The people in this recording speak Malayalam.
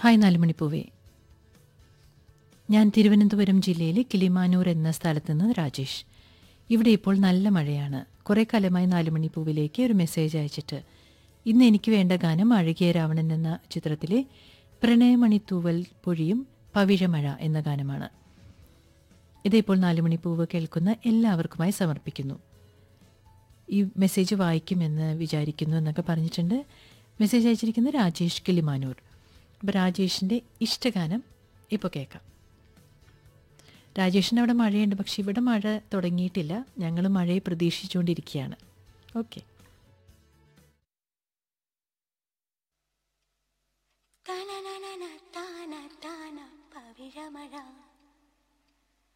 ഹായ് നാലുമണിപ്പൂവേ ഞാൻ തിരുവനന്തപുരം ജില്ലയിലെ കിളിമാനൂർ എന്ന സ്ഥലത്ത് നിന്ന് രാജേഷ് ഇവിടെ ഇപ്പോൾ നല്ല മഴയാണ് കുറേ കാലമായി നാലുമണിപ്പൂവിലേക്ക് ഒരു മെസ്സേജ് അയച്ചിട്ട് ഇന്ന് എനിക്ക് വേണ്ട ഗാനം അഴകിയ രാവണൻ എന്ന ചിത്രത്തിലെ പ്രണയമണിത്തൂവൽ പൊഴിയും പവിഴമഴ എന്ന ഗാനമാണ് ഇതിപ്പോൾ നാലുമണിപ്പൂവ് കേൾക്കുന്ന എല്ലാവർക്കുമായി സമർപ്പിക്കുന്നു ഈ മെസ്സേജ് വായിക്കുമെന്ന് വിചാരിക്കുന്നു എന്നൊക്കെ പറഞ്ഞിട്ടുണ്ട് മെസ്സേജ് അയച്ചിരിക്കുന്ന രാജേഷ് കിളിമാനൂർ അപ്പോൾ രാജേഷിൻ്റെ ഇഷ്ടഗാനം ഇപ്പോൾ കേൾക്കാം രാജേഷിന് അവിടെ മഴയുണ്ട് പക്ഷെ ഇവിടെ മഴ തുടങ്ങിയിട്ടില്ല ഞങ്ങൾ മഴയെ പ്രതീക്ഷിച്ചുകൊണ്ടിരിക്കുകയാണ് ഓക്കെ